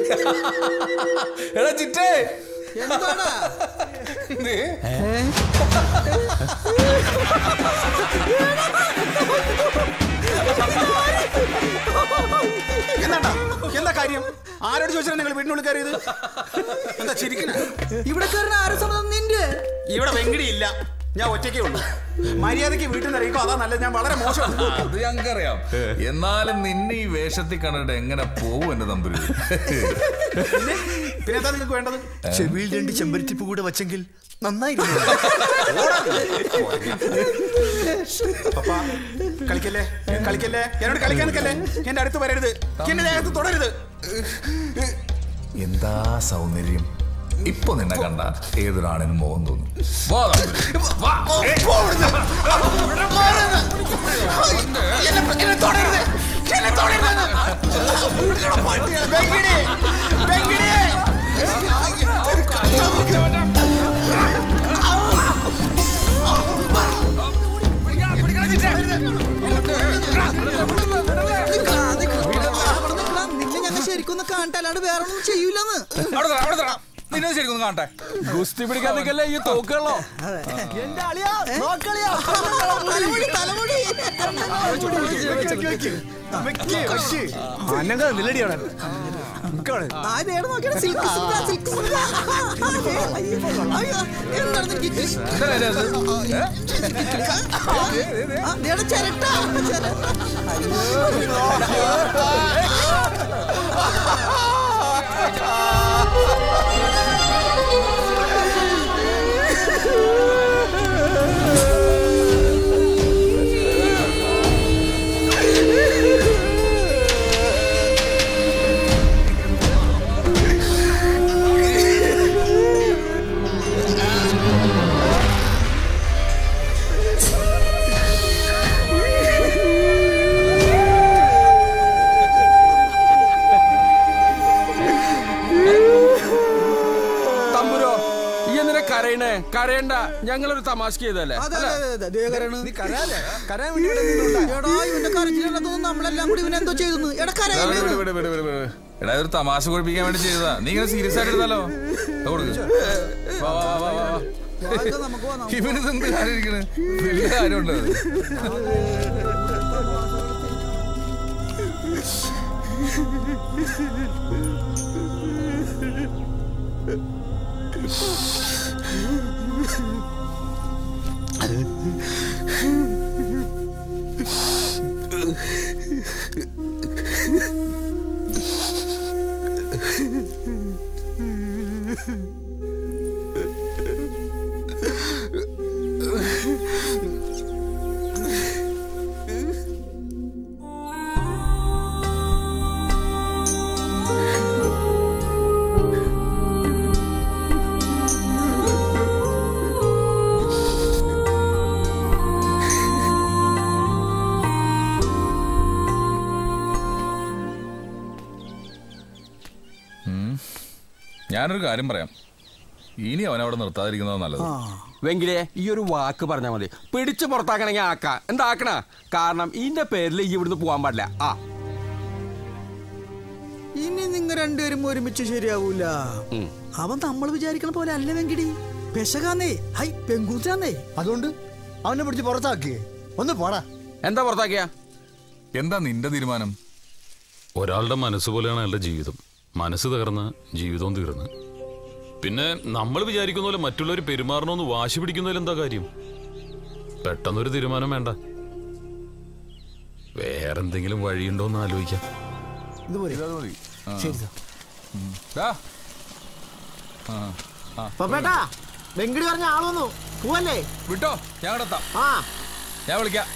എടാ ചിറ്റേ എന്താടാ നീ എന്താ എന്താ കാര്യം ആരോട് ചോദിച്ചാൽ നിങ്ങൾ വീടിനുള്ളിൽ കയറിയത് എന്താ ചിരിക്കണ ഇവിടെ കയറുന്ന ആരെ സമ്മതം നിന്റെ ഇവിടെ വെങ്കിടി ഇല്ല ഞാൻ ഒറ്റയ്ക്കേ ഉള്ളൂ മര്യാദയ്ക്ക് വീട്ടിൽ നിന്ന് ഇറങ്ങിക്കോ അതാ നല്ലത് ഞാൻ വളരെ മോശം അത് ഞങ്ങൾക്കറിയാം എന്നാലും നിന്നെ ഈ വേഷത്തിൽ കണ്ടിട്ട് എങ്ങനെ പോവും എന്റെ തമ്പുരു പിന്നെ എന്താ നിങ്ങൾക്ക് വേണ്ടത് ചെവിയിൽ രണ്ട് ചെമ്പരത്തിപ്പ് കൂടെ വച്ചെങ്കിൽ നന്നായിരുന്നു പപ്പ കളിക്കല്ലേ കളിക്കല്ലേ എന്നോട് കളിക്കാൻ നിൽക്കല്ലേ എന്റെ അടുത്ത് വരരുത് എന്റെ ദേഹത്ത് തുടരുത് എന്താ സൗന്ദര്യം ഇപ്പൊ നിന്നെ കണ്ട ഏതൊരാണിനും മോഹം തോന്നും വാ തമ്പുരു. വാ. എന്നെ എന്നെ തുടരുത് എന്നെ തുടരുത് വെങ്കിടി വെങ്കിടി നിന്നെ ഞങ്ങൾ ശരിക്കൊന്ന് കാണട്ടെ അല്ലാണ്ട് വേറെ ഒന്നും ചെയ്യൂലെന്ന് അവിടെ തരാം, അവിടെ തരാം. നിന്നെ ശരിക്കും കാണട്ടെ ഗുസ്തി പിടിക്കാൻ നിൽക്കല്ലേ ഈ തോക്കുകളോ എന്റെ അളിയാ നോക്കളിയാ തലമുടി തലമുടി ആ നേടെ നോക്കിയാണ് സിൽക്ക് സുന്ദ സിൽക്ക് സുന്ദ അയ്യോ എന്താണ് നിനക്ക് ആ, നേടെ ചിരട്ട ചിരട്ട തമ്പുരോ ഈ എന്തിനാ കരയണേ കരയണ്ട ഞങ്ങളൊരു തമാശ ചെയ്തല്ലേ അതെ അതെ അതെ ദേ കരയണ്. എടാ ഇവന്റെ കരച്ചിലുള്ളതൊന്നും നമ്മളെല്ലാം കൂടി ഇവനെന്തോ ചെയ്തു എടാ കരയല്ലേ വിട്, വിട്, വിട്, വിട്, വിട്. എടാ ഇതൊരു തമാശ കുഴപ്പിക്കാൻ വേണ്ടി ചെയ്തതാ നീ ഇങ്ങനെ സീരിയസ് ആയിട്ട് എടുത്താലോ ദാ കൊടുക്ക്. വാ, വാ, വാ, വാ, വാ. വാ, നമുക്ക് പോവാം, നമുക്ക് ഇവനിത് എന്ത് കാര്യം ഇരിക്കണ് വലിയ കാര്യമുണ്ട് ഞാനൊരു കാര്യം പറയാം ഇനി അവൻ അവിടെ നിർത്താതിരിക്കുന്നത് നല്ലത് വെങ്കിലേ ഈ ഒരു വാക്ക് പറഞ്ഞാൽ മതി പിടിച്ചു പുറത്താക്കണമെങ്കിൽ ആക്ക എന്താ ആക്കണ കാരണം ഇതിന്റെ പേരിൽ ഈ ഇവിടുന്ന് പോകാൻ പാടില്ല ആ ഇനി നിങ്ങൾ രണ്ടുപേരും ഒരുമിച്ച് ശരിയാവൂല ഉം. അവൻ നമ്മൾ വിചാരിക്കണ പോലെ അല്ല വെങ്കിടി പെശകാന്നേ ഹൈ പെങ്കൂച്ചാന്നേ അതുകൊണ്ട് അവനെ പിടിച്ച് പുറത്താക്കിയേ ഒന്ന് പോടാ എന്താ പുറത്താക്കിയ എന്താ നിന്റെ തീരുമാനം ഒരാളുടെ മനസ്സ് പോലെയാണ് അയാളുടെ ജീവിതം മനസ്സ് തകർന്ന് ജീവിതവും തീർന്ന് പിന്നെ നമ്മൾ വിചാരിക്കുന്ന പോലെ മറ്റുള്ളവർ പെരുമാറണമെന്ന് വാശി പിടിക്കുന്നതിൽ എന്താ കാര്യം പെട്ടെന്നൊരു തീരുമാനം വേണ്ട വേറെന്തെങ്കിലും വഴിയുണ്ടോ എന്ന് ആലോചിക്കാം ഇതുപോലെ ഇതത് മതി ആ. ശരി സാർ ദാ. ആ, ആ. പപ്പേട്ടാ വെങ്കിടി പറഞ്ഞ ആള് വന്നു പോവല്ലേ വിട്ടോ ഞാൻ അവിടെ എത്താം ആ ഞാൻ വിളിക്കാം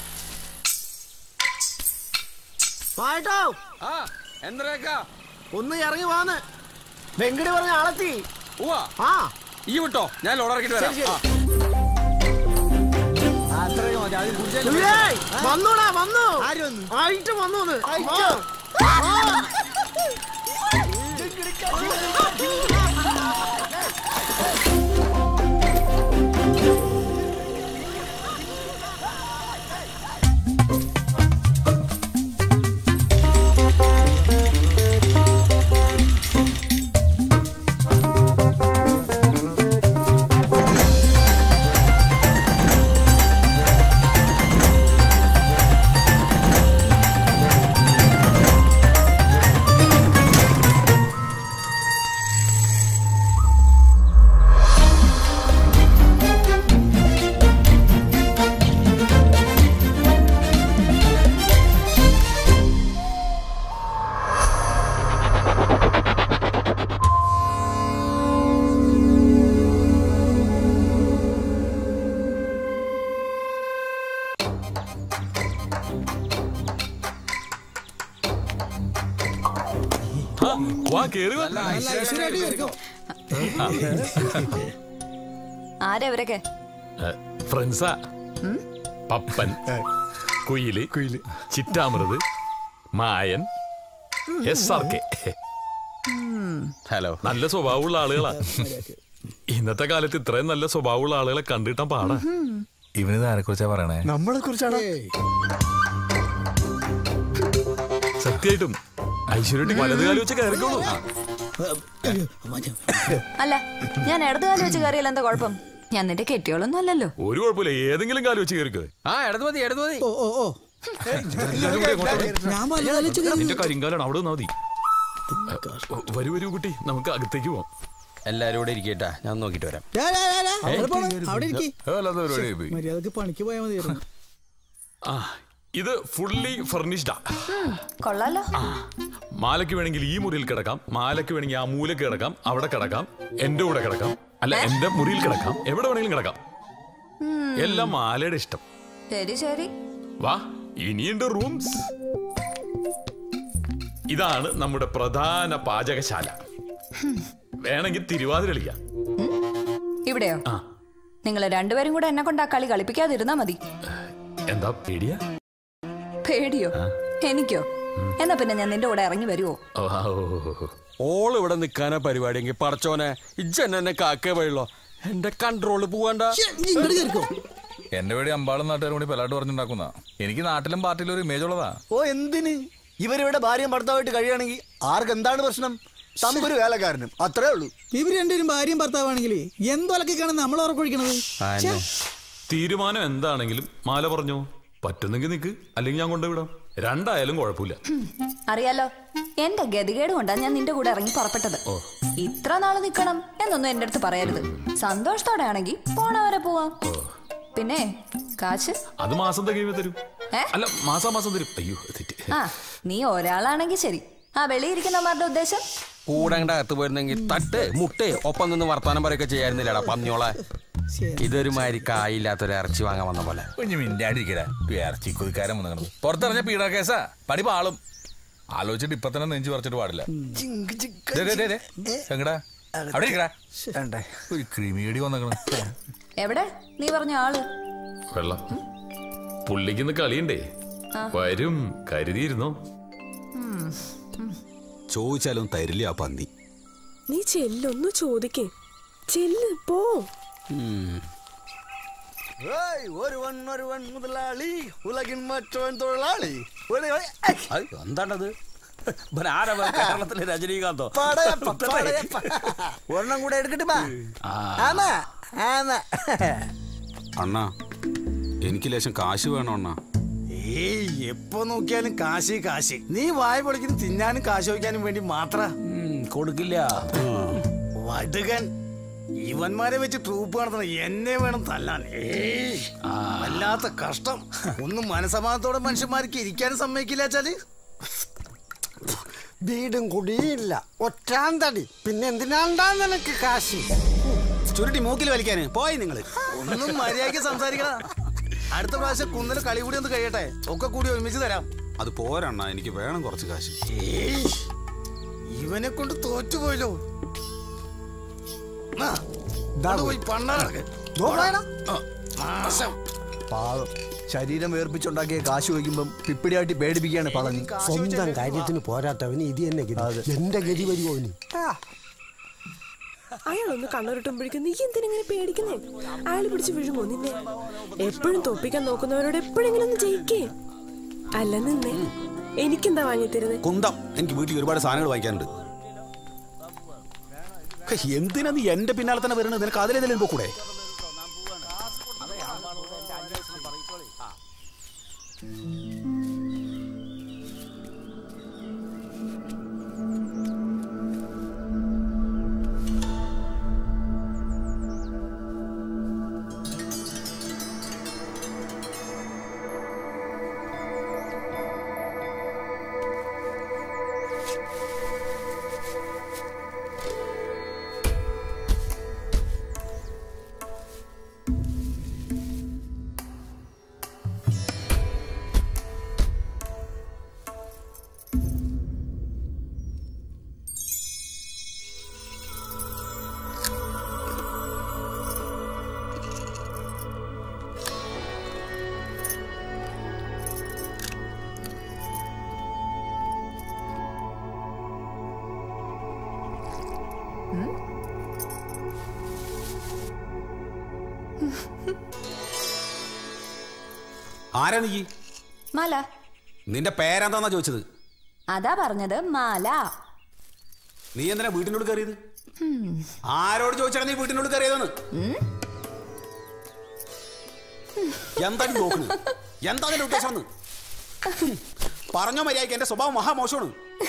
പാട്ടോ ആ എന്തരക്കാ ഒന്ന് ഇറങ്ങി വാന്ന് വെങ്കിടി പറഞ്ഞ ആളെത്തി ഉവാ ആ ഈ വിട്ടോ ഞാൻ ലോഡ് ഇറക്കിട്ട് വരാം ശരി, ആ. ഏയ്, വന്നോടാ വന്നു ആയിട്ട് വന്നു ഒന്ന്. ആ. ആ. വാ കേറി വാ ആരാ ഇവരൊക്കെ ഏ, ഫ്രണ്ട്സാ Pappan Kuyil Kuyil Chittamruth Mayan S R K hello നല്ല സ്വഭാവമുള്ള ആളുകളാ ഇന്നത്തെ കാലത്ത് ഇത്രയും നല്ല സ്വഭാവമുള്ള ആളുകളെ കണ്ടിട്ടാ പാടാ ഇവനിത് ആരെ കുറിച്ചാ പറയണേ നമ്മളെ കുറിച്ചാണ് സത്യമായിട്ടും ഐശ്വര്യട്ടി വലത് കാലം വെച്ച് കയറിക്കോളൂ അല്ല ഞാൻ ഇടതുകാലം വെച്ച് കയറിയാൽ എന്താ കുഴപ്പം ഞാൻ നിന്റെ കെട്ടിയോളൊന്നും അല്ലല്ലോ ഒരു കുഴപ്പമില്ല ഏതെങ്കിലും കാലം വെച്ച് കയറിക്കോ ആ ഇടത് മതി ഇടത് മതി ഓ ഓ ഓ ഞാൻ വലുതാലോചിച്ച് നിന്റെ കരിങ്കാലാണ് അവിടെ നിന്നാ മതി ഏ, വരൂ വരൂ കുട്ടി നമുക്ക് അകത്തേക്ക് പോവാം എല്ലാരും കൂടെ ഇരിക്കട്ടാ ഞാൻ നോക്കിട്ട് വരാം ഡാ, ഡാ, ഡാ, ഡാ, അവിടെ പോണം. അവിടെ ഇരിക്കി അല്ലാത്ത പരിപാടിയായി പോയി മര്യാദക്ക് പണിക്ക് പോയാൽ മതിയായിരുന്നു ആ ഇത് ഫുള്ളി ഫർണിഷ്ഡാ കൊള്ളാലോ മാലയ്ക്ക് വേണമെങ്കിൽ ഈ മുറിയിൽ കിടക്കാം മാലയ്ക്ക് വേണമെങ്കിൽ ആ മൂലക്ക് കിടക്കാം അവിടെ കിടക്കാം എന്റെ കൂടെ കിടക്കാം അല്ല എന്റെ മുറിയിൽ കിടക്കാം എവിടെ വേണമെങ്കിലും കിടക്കാം എല്ലാം മാലയുടെ ഇഷ്ടം ശരി ശരി വാ ഇനിയുണ്ട് റൂംസ് ഇതാണ് നമ്മുടെ പ്രധാന പാചകശാല വേണമെങ്കിൽ തിരുവാതിര കളിക്കാം ഇവിടെയോ ആ. നിങ്ങൾ രണ്ടുപേരും കൂടെ എന്നെ കൊണ്ട് ആ കളി കളിപ്പിക്കാതിരുന്നാ മതി എന്താ പേടിയാ പേടിയോ എനിക്കോ എന്നാ പിന്നെ ഞാൻ നിന്റെ കൂടെ ഇറങ്ങി വരുവോ ഓ, ആ, ഓ, ഓ, ഓ. ഓൾ ഇവിടെ നിക്കാനാ പരിപാടിയെങ്കിൽ പടച്ചോനെ ഇജ്ജെന്നെ എന്നെ കാക്കേ വഴിയുള്ളോ എന്റെ കൺട്രോള് പോവാണ്ട ഇങ്ങോട്ട് കയറിക്കോ എന്റെ പേടി അമ്പാളും നാട്ടുകാരും കൂടി പെലാട്ട് പറഞ്ഞുണ്ടാക്കുന്ന എനിക്ക് നാട്ടിലും പാർട്ടിയിലും ഒരു ഇമേജ് ഉള്ളതാ ഓ എന്തിന് ഇവരിവിടെ ഭാര്യയും ഭർത്താവായിട്ട് കഴിയുകയാണെങ്കിൽ ആർക്ക് എന്താണ് പ്രശ്നം തമ്പൊരു വേലക്കാരനും അത്രേ ഉള്ളൂ ഇവര് രണ്ടുപേരും ഭാര്യയും ഭർത്താവാണെങ്കിലേ എന്തൊലക്കാണ് നമ്മൾ ഉറക്കൊഴിക്കണത് ആന്നെ. തീരുമാനം എന്താണെങ്കിലും മാല പറഞ്ഞോ പറ്റുന്നെങ്കിൽ നിക്ക് അല്ലെങ്കിൽ ഞാൻ കൊണ്ടുവിടാം രണ്ടായാലും കുഴപ്പമില്ല അറിയാലോ എന്റെ ഗതികേട് കൊണ്ടാ ഞാൻ നിന്റെ കൂടെ ഇറങ്ങി പുറപ്പെട്ടത് ഇത്ര നാള് നിക്കണം എന്നൊന്നും എന്റെ അടുത്ത് പറയരുത് സന്തോഷത്തോടെ ആണെങ്കിൽ പോണ വരെ പോവാം പിന്നെ കാശ് അത് മാസം തികയുമ്പോ തരും ഏ? അല്ല മാസാ മാസം തരും അയ്യോ തെറ്റ് ആ നീ ഒരാളാണെങ്കിൽ ശരി ആ വെളിയിരിക്കുന്നവരുടെ ഉദ്ദേശം കൂടെ അങ്ങട് അകത്ത് പോയിരുന്നെങ്കിൽ തട്ട് മുട്ട് ഒപ്പം നിന്ന് വർത്താനം പറയൊക്കെ ചെയ്യായിരുന്നില്ലടാ പന്നിയോളെ ഇതൊരു മാതിരി കായില്ലാത്തൊരു ഇറച്ചി വാങ്ങാൻ വന്ന പോലെ കുഞ്ഞു മിണ്ടാണ്ടിരിക്കടാ ഇറച്ചി കൊതിക്കാരൻ വന്നു കിടന്നു പുറത്തിറങ്ങിയ പീഡ കേസാ പടി പാളും ആലോചിച്ചിട്ട് ഇപ്പൊ തന്നെ നെഞ്ചു പറിച്ചിട്ട് പാടില്ല ദേ, ദേ, ദേ, ദേ. എങ്ങടാ അവിടെ ഇരിക്കടാ വേണ്ടേ ഒരു ക്രിമിയടി വന്നേക്കണ് എവിടെ നീ പറഞ്ഞ ആള് വെള്ളം പുള്ളിക്കിന്ന് കളിയുണ്ടേ വരും കരുതിയിരുന്നോ ചോദിച്ചാലും തരില്ല ആ പന്നി നീ ചെല്ലൊന്നു ചോദിക്കേ ചെല്ല് പോ ഏയ്, ഒരുവൻ ഒരുവൻ മുതലാളി ഉലകിൻ മറ്റവൻ തൊഴിലാളി ഒരു- ഏയ്, എന്താണത് കേരളത്തിലെ രജനീകാന്തോ പടയപ്പ, പടയപ്പ. ഒരെണ്ണം കൂടെ എടുക്കട്ടെ ബാ ആമാ ആമാ അണ്ണാ എനിക്ക് ലേശം കാശ് വേണം അണ്ണാ ഏയ് എപ്പോ നോക്കിയാലും കാശ് കാശ് നീ വായ പൊളിക്കുന്ന തിന്നാനും കാശ് വയ്ക്കാനും വേണ്ടി മാത്ര കൊടുക്കില്ല വടുകൻ ഇവന്മാരെ വെച്ച് ട്രൂപ്പ് നടത്തണം എന്നെ വേണം തല്ലാൻ ഏയ് വല്ലാത്ത കഷ്ടം ഒന്നും മനസമാനത്തോടെ മനുഷ്യന്മാർക്ക് ഇരിക്കാനും സമ്മതിക്കില്ല വെച്ചാല് വീടും കുടിയില്ല ഒറ്റാന്തടി പിന്നെ എന്തിനാണ്ടാ നിനക്ക് കാശി ചുരുട്ടി മൂക്കിൽ വലിക്കാന് പോയി നിങ്ങള് ഒന്നും മര്യാദയ്ക്ക് സംസാരിക്കണ അടുത്ത പ്രാവശ്യം കുന്നല് കളി കൂടി ഒന്ന് കഴിയട്ടെ ഒക്കെ കൂടി ഒരുമിച്ച് തരാം അത് പോരണ്ണ എനിക്ക് വേണം കുറച്ച് കാശ് ഏയ്, ഇവനെ കൊണ്ട് തോറ്റുപോയല്ലോ ആ, ഇങ്ങോട്ട് പോയി പണ്ടാറക്ക് നാശം പാവം ശരീരം വേർപ്പിച്ചുണ്ടാക്കിയ കാശ് വയ്ക്കുമ്പം പിപ്പിടിയാട്ടി പേടിപ്പിക്കുകയാണ് പളനി സ്വന്തം കാര്യത്തിന് പോരാത്തവന് ഇത് തന്നെ ഗതി എന്റെ ഗതി വരുമോ ഇനി അയാളൊന്ന് കണ്ണുരുട്ടുമ്പോഴേക്കും നീ എന്തിനെങ്ങനെ പേടിക്കുന്നേ അയാൾ പിടിച്ച് വിഴുങ്ങോ നിന്നെ എപ്പോഴും തോപ്പിക്കാൻ നോക്കുന്നവരോട് എപ്പോഴെങ്കിലും ഒന്ന് ജയിക്കേ അല്ല നിന്നെ എനിക്കെന്താ വാങ്ങിത്തരുന്നത് കുന്തം എനിക്ക് വീട്ടിൽ ഒരുപാട് സാധനങ്ങൾ വാങ്ങിക്കാനുണ്ട് ഹേ, എന്തിനാ നീ എന്റെ പിന്നാലെ തന്നെ വരുന്നത് നിനക്ക് അതിലേതെങ്കിലും പോക്കൂടെ ആരാ നീ മാല നിന്റെ പേരെന്താന്നാ ചോദിച്ചത് അതാ പറഞ്ഞത് മാല നീ എന്തിനാ വീട്ടിനോട് കയറിയത് ആരോട് ചോദിച്ചാണ് നീ വീട്ടിനോട് കയറിയതെന്ന് എന്താണ് നോക്കുന്നത് എന്താ നിന്റെ ഉദ്ദേശം എന്ന്? പറഞ്ഞോ മര്യാദയ്ക്ക് എന്റെ സ്വഭാവം മഹാമോശമാണ്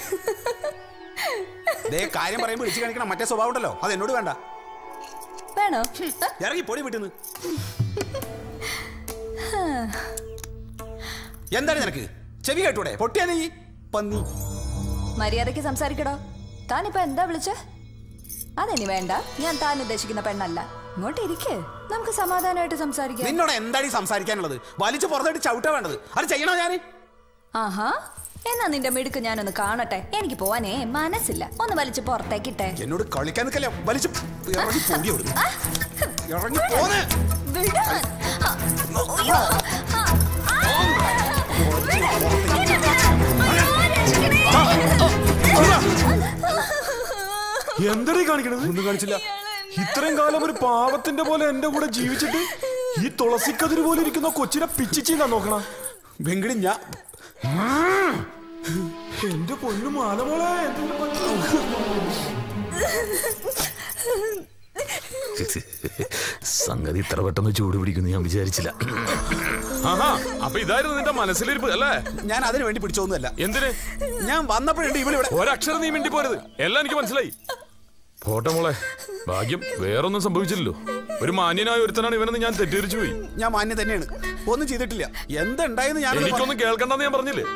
ദേ കാര്യം പറയുമ്പോൾ ഇടിച്ചു കാണിക്കണം മറ്റേ സ്വഭാവം ഉണ്ടല്ലോ അത് എന്നോട് വേണ്ട വേണോ ഇറങ്ങി പൊടി വീട്ടിൽ നിന്ന് എന്താണ് നിനക്ക് ചെവി കേട്ടൂടെ പൊട്ടിയാ നീ പന്നി മര്യാദയ്ക്ക് സംസാരിക്കടോ താനിപ്പോ എന്താ വിളിച്ച അതിനി വേണ്ട ഞാൻ താൻ ഉദ്ദേശിക്കുന്ന പെണ്ണല്ല ഇങ്ങോട്ട് ഇരിക്ക് നമുക്ക് സമാധാനമായിട്ട് സംസാരിക്കാം നിന്നോട് എന്താടി സംസാരിക്കാനുള്ളത് വലിച്ചു പുറത്തോട്ട് ചവിട്ടാ വേണ്ടത് അത് ചെയ്യണോ ഞാന് ആഹാ എന്നാ നിന്റെ മിടുക്ക് ഞാനൊന്ന് കാണട്ടെ എനിക്ക് പോവാനേ മനസ്സില്ല ഒന്ന് വലിച്ചു പുറത്തേക്കിട്ടെ എന്നോട് കളിക്കാൻ നിൽക്കല്ലേ വലിച്ചു ഇറങ്ങി പോടി അവിടുന്ന്. ഇറങ്ങി പോന്നെ വിടാൻ. ആ, അയ്യോ. ആ, ആ. എന്തടീ കാണിക്കണത് ഒന്നും കാണിച്ചില്ല ഇത്രയും കാലം ഒരു പാവത്തിന്റെ പോലെ എന്റെ കൂടെ ജീവിച്ചിട്ട് ഈ തുളസിക്കതിര് പോലെ ഇരിക്കുന്ന കൊച്ചിനെ പിച്ചിച്ചീന്നാ നോക്കണ വെങ്കിടി ഞാൻ എന്റെ പൊന്നു മാലമോളെ എന്തെങ്കിലും സംഗതി ഇത്ര പെട്ടെന്ന് ചൂട് പിടിക്കുന്നു ഞാൻ വിചാരിച്ചില്ല ആഹാ അപ്പൊ ഇതായിരുന്നു നിന്റെ മനസ്സിലിരിപ്പ് അല്ലേ ഞാൻ അതിനു വേണ്ടി പിടിച്ചോന്നല്ല എന്തിന് ഞാൻ വന്നപ്പോഴുണ്ട് ഇവളിവിടെ ഒരക്ഷരം നീ മിണ്ടി പോരുത് എല്ലാം എനിക്ക് മനസ്സിലായി പോട്ടെ മോളെ ഭാഗ്യം വേറൊന്നും സംഭവിച്ചില്ലല്ലോ ഒരു മാന്യനായ ഒരുത്തനാണ് ഇവനെന്ന് ഞാൻ തെറ്റിദ്ധരിച്ചു പോയി ഞാൻ മാന്യം തന്നെയാണ് ഒന്നും ചെയ്തിട്ടില്ല എന്തുണ്ടായെന്ന് ഞാൻ എനിക്കൊന്നും കേൾക്കണ്ടെന്ന് ഞാൻ പറഞ്ഞില്ലേ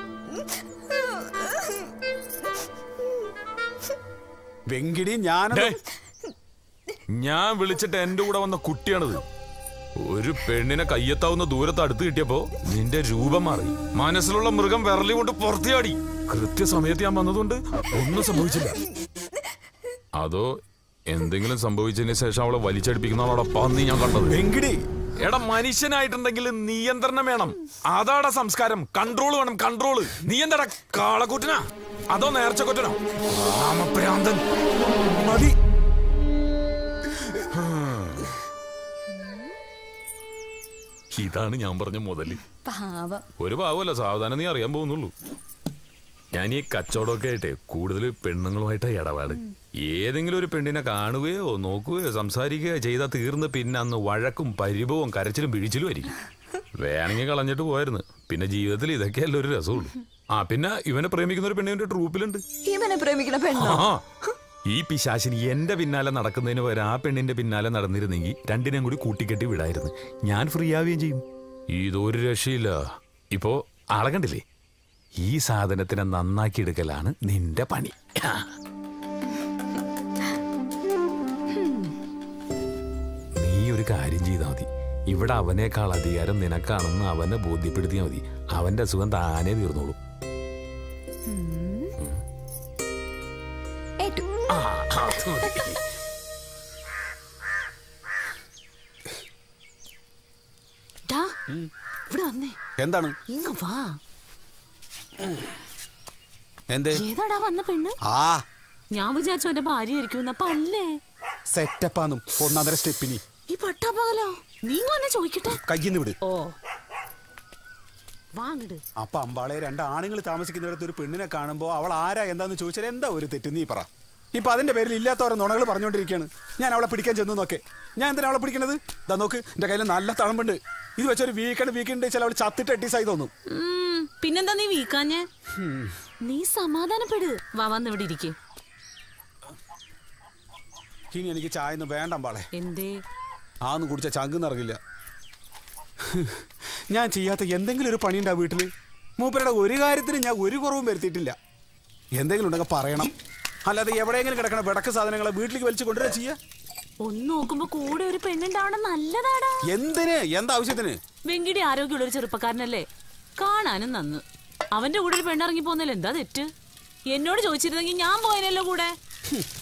വെങ്കിടി ഞാൻ ഡേ, ഞാൻ വിളിച്ചിട്ട് എന്റെ കൂടെ വന്ന കുട്ടിയാണിത് ഒരു പെണ്ണിനെ കയ്യെത്താവുന്ന ദൂരത്ത് അടുത്ത് കിട്ടിയപ്പോ നിന്റെ രൂപം മാറി മനസ്സിലുള്ള മൃഗം വിരലി കൊണ്ട് പുറത്തിയാടി കൃത്യസമയത്ത് ഞാൻ വന്നതുകൊണ്ട് ഒന്നും സംഭവിച്ചില്ല അതോ എന്തെങ്കിലും സംഭവിച്ചതിന് ശേഷം അവളെ വലിച്ചടിപ്പിക്കുന്നവളോടെ പന്നി ഞാൻ കണ്ടത് വെങ്കിടി എടാ മനുഷ്യനായിട്ടുണ്ടെങ്കിൽ നിയന്ത്രണം വേണം അതാടാ സംസ്കാരം കൺട്രോൾ വേണം കൺട്രോൾ നീ എന്താടാ കാളക്കൂറ്റനാ അതോ നേർച്ചക്കൊറ്റനോ രാമപ്രാന്തൻ മതി ഇതാണ് ഞാൻ പറഞ്ഞ മുതല് പാവം ഒരു പാവമല്ല സാവധാനം നീ അറിയാൻ പോകുന്നുള്ളൂ ഞാൻ ഈ കച്ചവടമൊക്കെ ആയിട്ടെ കൂടുതൽ പെണ്ണുങ്ങളുമായിട്ടാ ഇടപാട് ഏതെങ്കിലും ഒരു പെണ്ണിനെ കാണുകയോ നോക്കുകയോ സംസാരിക്കുകയോ ചെയ്താൽ തീർന്ന് പിന്നെ അന്ന് വഴക്കും പരിഭവവും കരച്ചിലും പിഴിച്ചിലും ആയിരിക്കും വേണമെങ്കിൽ കളഞ്ഞിട്ട് പോയായിരുന്നു പിന്നെ ജീവിതത്തിൽ ഇതൊക്കെയല്ല ഒരു രസമുള്ളൂ ആ പിന്നെ ഇവനെ പ്രേമിക്കുന്ന ഒരു പെണ്ണിന്റെ ട്രൂപ്പിലുണ്ട് ഇവനെ പ്രേമിക്കുന്ന പെണ്ണോ ആ ഈ പിശാശിനി എന്റെ പിന്നാലെ നടക്കുന്നതിന് പകരം ആ പെണ്ണിന്റെ പിന്നാലെ നടന്നിരുന്നെങ്കിൽ രണ്ടിനെയും കൂടി കൂട്ടിക്കെട്ടി വിടായിരുന്നു ഞാൻ ഫ്രീ ആവുകയും ചെയ്യും ഇതൊരു രക്ഷയില്ല ഇപ്പോ ആളെ കണ്ടില്ലേ ഈ സാധനത്തിനെ നന്നാക്കി എടുക്കലാണ് നിന്റെ പണി നീ ഒരു കാര്യം ചെയ്താൽ മതി ഇവിടെ അവനേക്കാൾ അധികാരം നിനക്കാണെന്ന് അവനെ ബോധ്യപ്പെടുത്തിയാൽ മതി അവന്റെ അസുഖം താനേ തീർന്നോളൂ ഏറ്റു ആ അത് മതി. ഡാ, ഇവിടെ വന്നേ എന്താണ് ഇങ്ങ് വാ എന്തേ ഏതാടാ വന്ന പെണ്ണ് ആ ഞാൻ വിചാരിച്ചു എന്റെ ഭാര്യ ആയിരിക്കും അപ്പൊ അല്ലേ സെറ്റപ്പാന്നും ഒന്നര സ്റ്റെപ്പിനി ഈ പട്ടാപ്പകലോ നീ വന്നെ ചോദിക്കട്ടെ കയ്യിന്ന് വിട് ഓ വാങ്ങിട് അപ്പൊ അമ്പാളെ രണ്ട് ആണുങ്ങൾ താമസിക്കുന്നിടത്ത് ഒരു പെണ്ണിനെ കാണുമ്പോ അവൾ ആരാ എന്താന്ന് ചോദിച്ചാൽ എന്താ ഒരു തെറ്റ് നീ പറ ഇപ്പൊ അതിന്റെ പേരിൽ ഇല്ലാത്തവരെ നുണകൾ പറഞ്ഞുകൊണ്ടിരിക്കുകയാണ് ഞാൻ അവളെ പിടിക്കാൻ ചെന്നു നോക്കെ ഞാൻ എന്തിനാ അവളെ പിടിക്കണത് ഇതാ നോക്ക് എന്റെ കയ്യിൽ നല്ല തളമ്പുണ്ട് ഇത് വെച്ചൊരു വീക്കെൻഡ് വീക്കെൻഡ് ചില അവൾ ചത്തിട്ട് എട്ടീസായി തോന്നും ഉം, പിന്നെന്താ നീ വീക്കാഞ്ഞേ നീ സമാധാനപ്പെട് വാ വന്ന് ഇവിടെ ഇരിക്കേ ഇനി എനിക്ക് ചായ ഒന്നും വേണ്ട അമ്പാളെ എന്തേ ആന്ന് കുടിച്ച ചങ്ക് നിറങ്ങില്ല ഞാൻ ചെയ്യാത്ത എന്തെങ്കിലും ഒരു പണിയുണ്ടാ വീട്ടില് മൂപ്പരുടെ ഒരു കാര്യത്തിനും ഞാൻ ഒരു കുറവും വരുത്തിയിട്ടില്ല എന്തെങ്കിലും ഉണ്ടെങ്കിൽ പറയണം അല്ലാതെ എവിടെയെങ്കിലും കിടക്കണ വിടക്ക് സാധനങ്ങളെ വീട്ടിലേക്ക് വലിച്ചു കൊണ്ടുവരാ ചെയ്യാ ഒന്ന് നോക്കുമ്പോ കൂടെ ഒരു പെണ്ണുണ്ടാവണം നല്ലതാടാ എന്തിന് എന്താവശ്യത്തിന് വെങ്കിടി ആരോഗ്യമുള്ള ഒരു ചെറുപ്പക്കാരനല്ലേ കാണാനും നന്ന് അവന്റെ കൂടെ ഒരു പെണ്ണിറങ്ങി പോന്നല്ലോ എന്താ തെറ്റ് എന്നോട് ചോദിച്ചിരുന്നെങ്കിൽ ഞാൻ പോയനല്ലോ കൂടെ